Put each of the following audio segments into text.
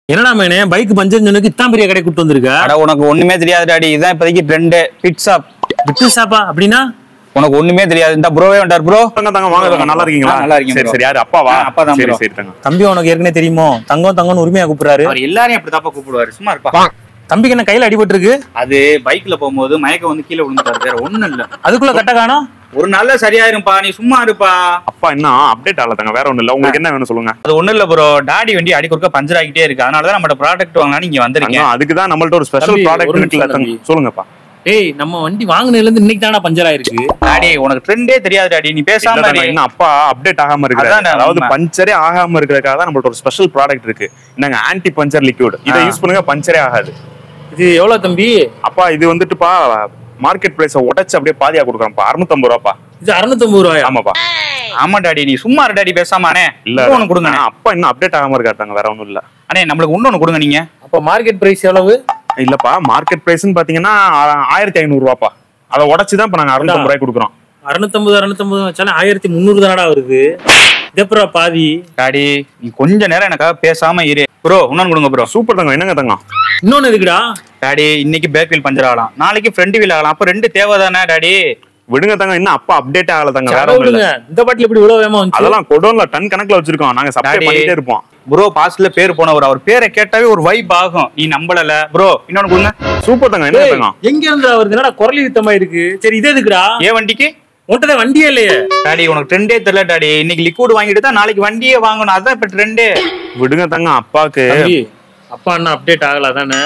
என்னடா மேனே bike puncture சொன்னதுக்கு இத்தான் பெரிய கடை கூட்டு வந்திருக்க அட உனக்கு ஒண்ணுமே தெரியாது டாடி இதுதான் இப்போதைக்கு ட்ரெண்டு பிட்ஸாப் விட்டு சாப்பா அப்படின்னா உனக்கு ஒண்ணுமே தெரியாது இந்த ப்ரோவே வந்தார் ப்ரோ தங்க தங்க வாங்க தங்க நல்லா இருக்கீங்களா ஆ, நல்லா இருக்கேன் சரி bro. சரி யாரு அப்பாவா ஆ, அப்பா தான் சரி bro. சரி தங்க தம்பி உனக்கு ஏற்கனவே தெரியுமோ தங்கம் தங்கம்னு உரிமையா கூப்பிடுறாரு அவர் எல்லாரையும் அப்படிதாப்பா கூப்பிடுவாரு சும்மா இருப்பா தம்பிக்கு என்ன கையில அடிபட்டு இருக்கு அது பைக்ல போகும்போது மயக்கம் வந்து கீழே விழுந்துட்டாரு வேற ஒண்ணும் இல்ல அதுக்குள்ள கட்ட காணோம் ஒரு நாள்ல சரியாயிரும்பா நீ சும்மா இருப்பா அப்பா என்ன அப்டேட் ஆகல தங்க வேற ஒண்ணும் இல்ல உங்களுக்கு என்ன வேணும் சொல்லுங்க அது ஒண்ணும் இல்ல ப்ரோ டாடி வண்டி அடி கொடுக்க பஞ்சர் ஆகிட்டே இருக்கு அதனாலதான் நம்ம ப்ராடக்ட் வாங்கலாம் நீங்க வந்திருக்கீங்க தங்கம், அதுக்கு தான் நம்மள்ட்ட ஒரு ஸ்பெஷல் தம்பி, ப்ராடக்ட் ஒரு இருக்குல்ல நிமிஷம் தங்க தம்பி. சொல்லுங்கப்பா டேய் நம்ம வண்டி வாங்குனதுல இருந்து இன்னைக்கு தானே பஞ்சர் ஆயிருக்கு டாடி உனக்கு ட்ரெண்டே தெரியாது டாடி நீ இல்ல பேசாம தங்க, இரு. இன்னும் அப்பா அப்டேட் ஆகாம அதான் இருக்காரு நான் அதாவது உண்மை. பஞ்சரே ஆகாம இருக்கிறதுக்காக தான் நம்மள்ட்ட ஒரு ஸ்பெஷல் ப்ராடக்ட் இருக்கு என்னங்க ஆன்டி பஞ்சர் லிக்விட் இதை ஆ. யூஸ் பண்ணுங்க பஞ்சரே ஆகாது இது எவ்வளவு தம்பி அப்பா இது வந்துட்டுப்பா மார்க்கெட் பிரைஸ உடைச்சு அப்படியே பாதியா கொடுக்குறோம்ப்பா அறுநூத்தம்பது ரூபாப்பா இது அறுநூத்தம்பது ரூபாயா ஆமாப்பா ஆமா டாடி நீ சும்மா இரு டாடி பேசாம அண்ணே இல்ல ஒண்ணு கொடுங்க ஆ, அப்பா இன்னும் அப்டேட் ஆகாம இருக்காரு வேற ஒண்ணும் இல்ல அண்ணே நம்மளுக்கு இன்னொன்னு கொடுங்க நீங்க அப்ப மார்க்கெட் பிரைஸ் எவ்வளவு இல்லப்பா மார்க்கெட் பிரைஸ்னு பாத்தீங்கன்னா ஆ- ஆயிரத்தி ஐநூறு ரூபாப்பா அதை உடைச்சு தான் இப்ப நாங்க அறுநூத்தம்பது ரூபாய் கொடுக்குறோம் அறுநூத்தம்பது அறுநூத்தம்பது வச்சாலும் ஆயிரத்தி முந்நூறு தானடா வருது இதப்புறம் பாதி டாடி நீ கொஞ்ச நேரம் எனக்காக பேசாம இரு ப்ரோ இன்னொன்னு கொடுங்க ப்ரோ சூப்பர் தங்கம் என்னங்க தங்கம் இன்னொன்னு எதுக்குடா டாடி இன்னைக்கு பேக் வீல் பஞ்சர் ஆகலாம் நாளைக்கு ஃப்ரண்ட் வீல் ஆகலாம் அப்ப ரெண்டு தேவை தானே டாடி விடுங்க தங்கம் இன்னும் அப்பா அப்டேட் ஆகல தங்க வேற சரி, ஒண்ணும் இல்ல விடுங்க இந்த பாட்டில் இப்படி இவ்வளவு வேகமா வந்துச்சு அதெல்லாம் கொடோன்ல டன் கணக்குல வச்சிருக்கோம் நாங்க சப்ளை டாடி. பண்ணிட்டே இருப்போம் ப்ரோ பாஸ்ட்ல பேர் போனவர் அவர் பேரை கேட்டாவே ஒரு வைப் ஆகும் நீ நம்பலல ப்ரோ இன்னொன்னு கொடுங்க சூப்பர் தங்கம் என்ன டேய், தங்கம் எங்க இருந்து வருது என்னடா குரல் யுத்தமா இருக்கு சரி இது எதுக்குடா ஏன் வண்டிக்கு உன்கிட்ட வண்டியே இல்லையே டாடி உனக்கு ட்ரெண்டே தெரியல டாடி இன்னைக்கு லிக்விட் வாங்கிட்டு தான் நாளைக்கு வண்டியே வாங்கணும் அதான் இப்ப ட்ரெண்டே விடுங்க தங்கம் அப்பாக்கு தம்பி அப்பா அண்ணா அப்டேட் ஆகல தானே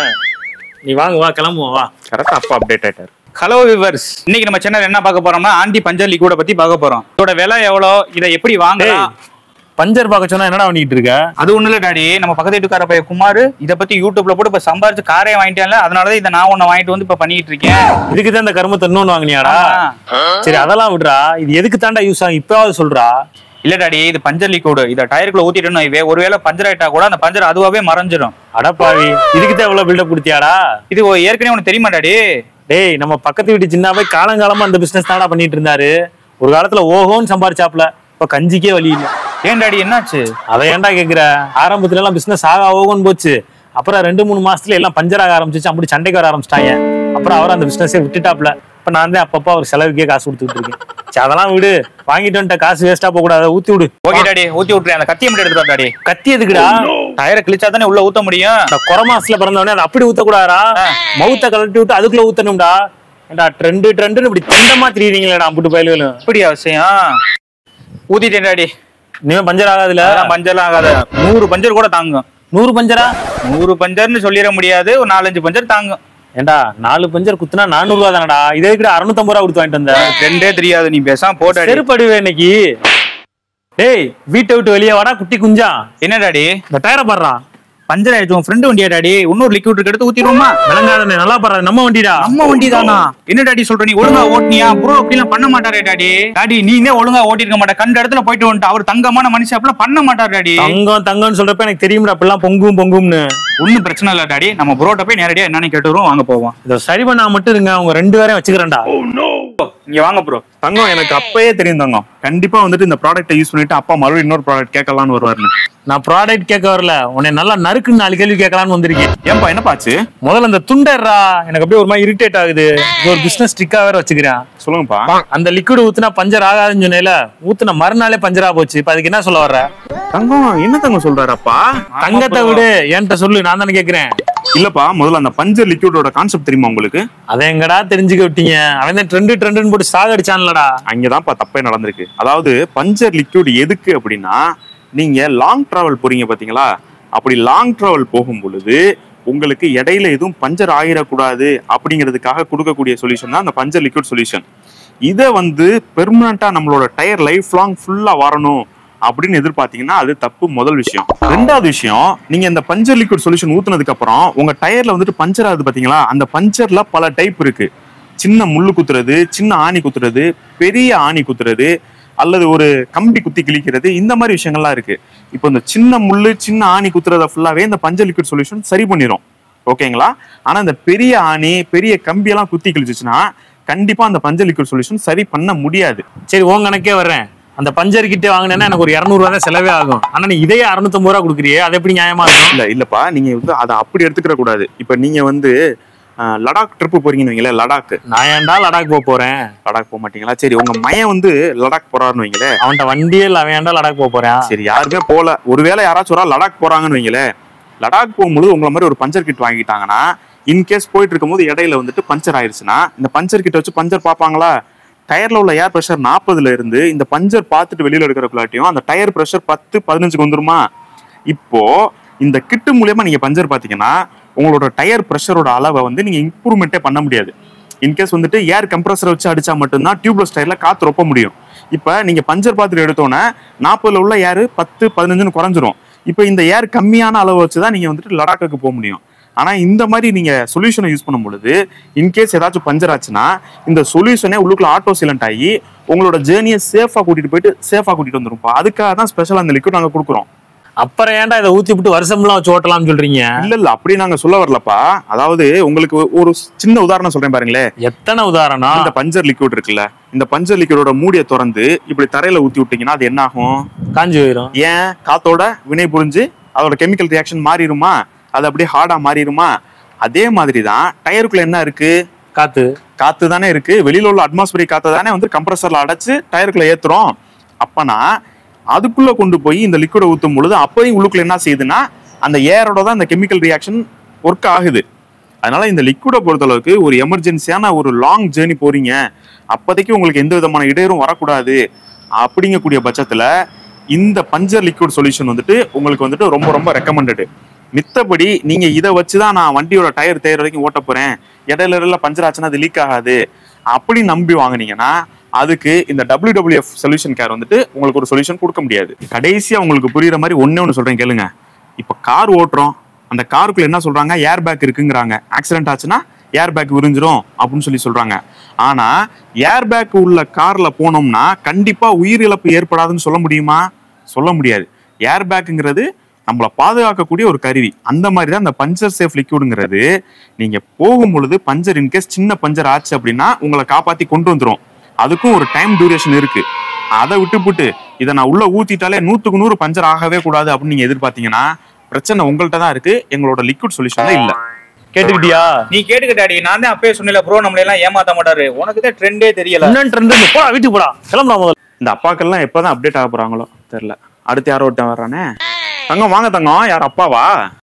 நீ வாங்க வா கிளம்புவோம் வா கரெக்டா அப்பா அப்டேட் ஆயிட்டாரு ஹலோ விவர்ஸ் இன்னைக்கு நம்ம சேனல் என்ன பார்க்க போறோம்னா ஆண்டி பஞ்சர் லிக்விட பத்தி பார்க்க போறோம் இதோட விலை எவ்வளோ இதை எப்படி வாங்கலாம் பஞ்சர் பார்க்க சொன்னா என்னடா பண்ணிட்டு இருக்க அது ஒண்ணு இல்ல டாடி நம்ம பக்கத்து வீட்டுக்கார பையன் குமார் இத பத்தி யூடியூப்ல போட்டு இப்ப சம்பாரிச்சு காரே வாங்கிட்டேன்ல அதனாலதான் இதை நான் ஒண்ணு வாங்கிட்டு வந்து இப்ப பண்ணிட்டு இருக்கேன் இதுக்கு தான் இந்த கருமத்தை இன்னொன்னு வாங்கினியாடா ஆமா. சரி அதெல்லாம் விடுறா இது எதுக்கு தாண்டா யூஸ் ஆகும் இப்பயாவது சொல்றா இல்ல டாடி இது பஞ்சர் லிக்விட் இத டயருக்குள்ள ஊத்திட்டோம்னு வைவே ஒருவேளை பஞ்சர் ஆயிட்டா கூட அந்த பஞ்சர் அதுவாவே மறைஞ்சிடும் அடப்பாவி இதுக்கு தான் இவ்வளவு பில்டப் கொடுத்தியாடா இது ஒ- ஏற்கனவே உனக்கு தெரியுமா டாடி டேய் நம்ம பக்கத்து வீட்டு சின்ன போய் காலங்காலமா அந்த பிசினஸ் தானடா பண்ணிட்டு இருந்தாரு ஒரு காலத்துல ஓஹோன்னு சம்பாரிச்சாப்ல இப்ப கஞ்சிக்கே வழி இல்ல ஏன் டாடி என்னாச்சு அதை ஏன்டா கேக்குற ஆரம்பத்துல எல்லாம் பிசினஸ் ஆக ஓகோன்னு போச்சு அப்புறம் ரெண்டு மூணு மாசத்துல எல்லாம் பஞ்சர் ஆக ஆரம்பிச்சிச்சு அப்படி சண்டைக்கு வர ஆரம்பிச்சிட்டாங்க அப்புறம் அவர் அந்த பிசினஸே விட்டுட்டாப்ல இப்ப நான் தான் அப்பப்போ அவர் செலவுக்கே காசு கொடுத்துட்டு இருக்கேன் சரி அதெல்லாம் விடு வாங்கிட்டு வந்துட்ட காசு வேஸ்டா போக கூடாது ஊத்தி விடு ஓகே டாடி ஊத்தி விட்டுறேன் அந்த கத்தியை மட்டும் எடுத்துட்டு வா டாடி கத்தி எதுக்குடா டயரை கிழிச்சா தானே உள்ள ஊத்த முடியும் இந்த கொரமாசுல பிறந்தவனே அதை அப்படி ஊத்தக்கூடாதா மவுத்த கலட்டி விட்டு அதுக்குள்ள ஊத்தணும்டா ஏண்டா ட்ரெண்டு ட்ரெண்டுன்னு இப்படி தண்டமா திரியுறீங்களேடா அம்புட்டு பயலுகளும் இப்படி அவசியம் ஊத்திட்டேன் டாடி இனிமே பஞ்சர் ஆகாதுல அதெல்லாம் பஞ்சர்லாம் ஆகாது நூறு பஞ்சர் கூட தாங்கும் நூறு பஞ்சரா நூறு பஞ்சர்னு சொல்லிட முடியாது ஒரு நாலஞ்சு பஞ்சர் தாங்கும் ஏண்டா நாலு பஞ்சர் குத்துனா நானூறு ரூபா தானடா இதே கூட அறுநூத்தம்பது ரூபா கொடுத்து வாங்கிட்டு வந்த ரெண்டே தெரியாது நீ பேசாம போட்டாடி செருப்படுவே இன்னைக்கு டேய் வீட்டை விட்டு வெளியே வாடா குட்டி குஞ்சா என்ன டாடி இந்த டயரை பாடுறான் பஞ்சர் ஆயிடுச்சு உன் ஃப்ரெண்டு வண்டியா டாடி இன்னொரு லிக்விட் எடுத்து ஊத்திடுவோமா விளங்காதனே நல்லா பாடுற நம்ம வண்டிடா நம்ம வண்டி தானா என்ன டாடி சொல்ற நீ ஒழுங்கா ஓட்டினியா ப்ரோ அப்படிலாம் பண்ண மாட்டாரே டாடி டாடி நீனே ஒழுங்கா ஓட்டிருக்க மாட்டா கண்ட இடத்துல போயிட்டு வந்துட்டு அவர் தங்கமான மனுஷன் அப்படிலாம் பண்ண மாட்டார் டாடி தங்கம் தங்கம்னு சொல்றப்ப எனக்கு தெரியும்டா அப்படிலாம் பொங்கும் பொங்கும்னு ஒன்னும் பிரச்சனை இல்ல டாடி நம்ம ப்ரோட்ட போய் நேரடியா என்னன்னு கேட்டு வருவோம் வாங்க போவோம் இதை சரி பண்ணா மட்டும் இருங்க அவங்க ரெண்டு பேரையும் வச்சுக்கிறேன்டா இங்க வாங்க ப்ரோ தங்கம் எனக்கு அப்பயே தெரியும் தங்கம் கண்டிப்பா வந்துட்டு இந்த ப்ராடக்ட்டை யூஸ் பண்ணிட்டு அப்பா மறுபடியும் இன்னொரு ப்ராடக்ட் கேட்கலாம்னு வருவாருன்னு நான் ப்ராடக்ட் கேட்க வரல உன்னை நல்லா நறுக்குன்னு நாலு கேள்வி கேட்கலான்னு வந்திருக்கேன் ஏன்பா என்னப்பாச்சு முதல்ல அந்த துண்டர்ரா எனக்கு அப்படியே ஒரு மாதிரி இரிட்டேட் ஆகுது இது ஒரு பிசினஸ் ட்ரிக்கா வேற வச்சுக்கிறேன் சொல்லுங்கப்பா அந்த லிக்விட் ஊத்துனா பஞ்சர் ஆகாதுன்னு சொன்னேல ஊத்துன மறுநாளே பஞ்சரா போச்சு இப்ப அதுக்கு என்ன சொல்ல வர்ற தங்கம் என்ன தங்கம் சொல்றாரு அப்பா தங்கத்தை விடு என்கிட்ட சொல்லு நான் தானே கேக்குறேன் இல்லப்பா முதல்ல அந்த பஞ்சர் லிக்விடோட கான்செப்ட் தெரியுமா உங்களுக்கு அதை எங்கடா தெரிஞ்சுக்க விட்டீங்க அவன் தான் ட்ரெண்டு ட்ரெண்டுன்னு போட்டு சாகடிச்சான்லடா அங்கதான்ப்பா தப்பே நடந்திருக்கு அதாவது பஞ்சர் லிக்விட் எதுக்கு அப்படின்னா நீங்க லாங் டிராவல் போறீங்க பாத்தீங்களா அப்படி லாங் டிராவல் போகும் பொழுது உங்களுக்கு இடையில எதுவும் பஞ்சர் ஆகிடக்கூடாது அப்படிங்கிறதுக்காக கொடுக்கக்கூடிய சொல்யூஷன் தான் அந்த பஞ்சர் லிக்விட் சொல்யூஷன் இதை வந்து பெர்மனண்டா நம்மளோட டயர் லைஃப் லாங் ஃபுல்லா வரணும் அப்படின்னு எதிர்பார்த்தீங்கன்னா அது தப்பு முதல் விஷயம் ரெண்டாவது விஷயம் நீங்க இந்த பஞ்சர் லிக்விட் சொல்யூஷன் ஊத்துனதுக்கு அப்புறம் உங்க டயர்ல வந்துட்டு பஞ்சர் ஆகுது பாத்தீங்களா அந்த பஞ்சர்ல பல டைப் இருக்கு சின்ன முள்ளு குத்துறது சின்ன ஆணி குத்துறது பெரிய ஆணி குத்துறது அல்லது ஒரு கம்பி குத்தி கிழிக்கிறது இந்த மாதிரி விஷயங்கள்லாம் இருக்கு இப்போ இந்த சின்ன முள்ளு சின்ன ஆணி குத்துறத ஃபுல்லாவே இந்த பஞ்சர் லிக்விட் சொல்யூஷன் சரி பண்ணிரும் ஓகேங்களா ஆனா இந்த பெரிய ஆணி பெரிய கம்பியெல்லாம் குத்தி கிழிச்சுச்சுன்னா கண்டிப்பா அந்த பஞ்சர் லிக்விட் சொல்யூஷன் சரி பண்ண முடியாது சரி உன் கணக்கே வர்றேன் அந்த பஞ்சர் கிட்டே வாங்கினேன்னா எனக்கு ஒரு இரநூறுவா தான் செலவே ஆகும் ஆனா நீ இதே அறுநூத்தம்பது ரூபா கொடுக்குறியே அது எப்படி நியாயமா இருக்கும் இல்ல இல்லப்பா நீங்க வந்து அதை அப்படி எடுத்துக்கிற கூடாது இப்ப நீங்க வந்து அஹ், லடாக் ட்ரிப் போறீங்கன்னு வைங்களேன் லடாக் நான் ஏன்டா லடாக் போக போறேன் லடாக் போக மாட்டீங்களா சரி உங்க மையன் வந்து லடாக் போறாருன்னு வைங்களேன் அவன்கிட்ட வண்டியே இல்ல அவன் ஏன்டா லடாக் போக போறேன் சரி யாருமே போல ஒருவேளை யாராச்சும் ஒரு ஆள் லடாக் போறாங்கன்னு வைங்களேன் லடாக் போகும்போது உங்களை மாதிரி ஒரு பஞ்சர் கிட் வாங்கிட்டாங்கன்னா இன்கேஸ் போயிட்டு இருக்கும்போது இடையில வந்துட்டு பஞ்சர் ஆயிருச்சுன்னா இந்த பஞ்சர் கிட்ட வச்சு பஞ்சர் பார்ப்பாங்களா டயர்ல உள்ள ஏர் ப்ரெஷர் நாற்பதுல இருந்து இந்த பஞ்சர் பார்த்துட்டு வெளியில எடுக்கிறக்குள்ளாட்டியும் அந்த டயர் ப்ரெஷர் பத்து பதினஞ்சுக்கு வந்துருமா இப்போ இந்த கிட்டு மூலியமா நீங்க பஞ்சர் பாத்தீங்கன்னா உங்களோட டயர் ப்ரெஷரோட அளவை வந்து நீங்க இம்ப்ரூவ்மெண்ட்டே பண்ண முடியாது இன்கேஸ் வந்துட்டு ஏர் கம்ப்ரஸரை வச்சு அடிச்சா மட்டும்தான் டியூப்லெஸ் டயர்ல காத்து ரொப்ப முடியும் இப்போ நீங்க பஞ்சர் பார்த்துட்டு எடுத்தோன்னே நாற்பதுல உள்ள ஏர் பத்து பதினஞ்சுன்னு குறைஞ்சிரும் இப்போ இந்த ஏர் கம்மியான அளவு வச்சு தான் நீங்க வந்துட்டு லடாக்குக்கு போக முடியும் ஆனா இந்த மாதிரி நீங்க சொல்யூஷனை யூஸ் பண்ணும் பொழுது இன்கேஸ் ஏதாச்சும் பஞ்சர் ஆச்சுன்னா இந்த சொல்யூஷனே உள்ளுக்குள்ள ஆட்டோ சைலண்ட் ஆகி உங்களோட ஜேர்னியை சேஃபா கூட்டிட்டு போயிட்டு சேஃபா கூட்டிட்டு வந்துருப்பா அதுக்காக தான் ஸ்பெஷலா அந்த லிக்விட் நாங்க கொடுக்குறோம் அப்புறம் ஏன்டா இதை ஊத்தி விட்டு வருஷம்லாம் வச்சு ஓட்டலாம்னு சொல்றீங்க இல்ல இல்ல அப்படி நாங்க சொல்ல வரலப்பா அதாவது உங்களுக்கு ஒ- ஒரு சின்ன உதாரணம் சொல்றேன் பாருங்களேன் எத்தனை உதாரணம் இந்த பஞ்சர் லிக்விட் இருக்குல்ல இந்த பஞ்சர் லிக்விடோட மூடியை திறந்து இப்படி தரையில ஊத்தி விட்டீங்கன்னா அது என்ன ஆகும் காஞ்சி போயிரும் ஏன் காத்தோட வினை புரிஞ்சு அதோட கெமிக்கல் ரியாக்ஷன் மாறிடுமா அது அப்படியே ஹார்டா மாறிடுமா அதே மாதிரி தான் டயருக்குள்ள என்ன இருக்கு காத்து காத்து தானே இருக்கு வெளியில உள்ள அட்மாஸ்பியரிக் காத்தை தானே வந்து கம்ப்ரஸர்ல அடைச்சு டயருக்குள்ள ஏத்துறோம் அப்பனா அதுக்குள்ள கொண்டு போய் இந்த லிக்விடை ஊத்தும் பொழுது அப்போயும் உள்ளுக்குள்ள என்ன செய்யுதுன்னா அந்த ஏரோட தான் இந்த கெமிக்கல் ரியாக்ஷன் ஒர்க் ஆகுது அதனால இந்த லிக்விடை பொறுத்தளவுக்கு ஒரு எமர்ஜென்சியான ஒரு லாங் ஜேர்னி போறீங்க அப்போதைக்கு உங்களுக்கு எந்த விதமான இடையூறும் வரக்கூடாது அப்படிங்கக்கூடிய பட்சத்துல இந்த பஞ்சர் லிக்விட் சொல்யூஷன் வந்துட்டு உங்களுக்கு வந்துட்டு ரொம்ப ரொம்ப ரெக்கமெண்டடு மித்தபடி நீங்க இதை வச்சுதான் நான் வண்டியோட டயர் தேர் வரைக்கும் ஓட்ட போறேன் இடையில இடையில பஞ்சர் ஆச்சுன்னா அது லீக் ஆகாது அப்படி நம்பி வாங்குனீங்கன்னா அதுக்கு இந்த WWF சொல்யூஷன் கேர் வந்துட்டு உங்களுக்கு ஒரு சொல்யூஷன் கொடுக்க முடியாது கடைசியா உங்களுக்கு புரியுற மாதிரி ஒண்ணே ஒன்று சொல்றேன் கேளுங்க இப்போ கார் ஓட்டுறோம் அந்த காருக்குள்ள என்ன சொல்றாங்க ஏர் பேக் இருக்குங்கிறாங்க ஆக்சிடென்ட் ஆச்சுன்னா ஏர் பேக் விரிஞ்சிரும் அப்படின்னு சொல்லி சொல்றாங்க ஆனா ஏர் பேக் உள்ள கார்ல போனோம்னா கண்டிப்பா உயிரிழப்பு ஏற்படாதுன்னு சொல்ல முடியுமா சொல்ல முடியாது ஏர் பேக்குங்கிறது நம்மளை பாதுகாக்கக்கூடிய ஒரு கருவி அந்த மாதிரி தான் இந்த பஞ்சர் சேஃப் லிக்விடுங்கிறது நீங்க போகும் பொழுது பஞ்சர் இன்கேஸ் சின்ன பஞ்சர் ஆச்சு அப்படின்னா உங்களை காப்பாத்தி கொண்டு வந்துரும் அதுக்கும் ஒரு டைம் டியூரேஷன் இருக்கு அதை விட்டுப்புட்டு இதை நான் உள்ள ஊத்திட்டாலே நூத்துக்கு நூறு பஞ்சர் ஆகவே கூடாது அப்படின்னு நீங்க எதிர்பார்த்தீங்கன்னா பிரச்சனை உங்கள்கிட்ட தான் இருக்கு எங்களோட லிக்விட் சொல்யூஷன்ல இல்ல கேட்டுக்கிட்டியா நீ கேட்டுக்க டாடி நான் தான் அப்பயே சொன்னல ப்ரோ நம்மள எல்லாம் ஏமாத்த மாட்டாரு உனக்கு தான் ட்ரெண்டே தெரியல இன்னும் ட்ரெண்ட் போடா வீட்டுக்கு போடா கிளம்புடா முதல்ல இந்த அப்பாக்கள்லாம் எப்பதான் அப்டேட் ஆக போறாங்களோ தெரியல அடுத்து யாரோ ஒருத்தன் வர்றானே தங்கம் வாங்க தங்கம் யார் அப்பாவா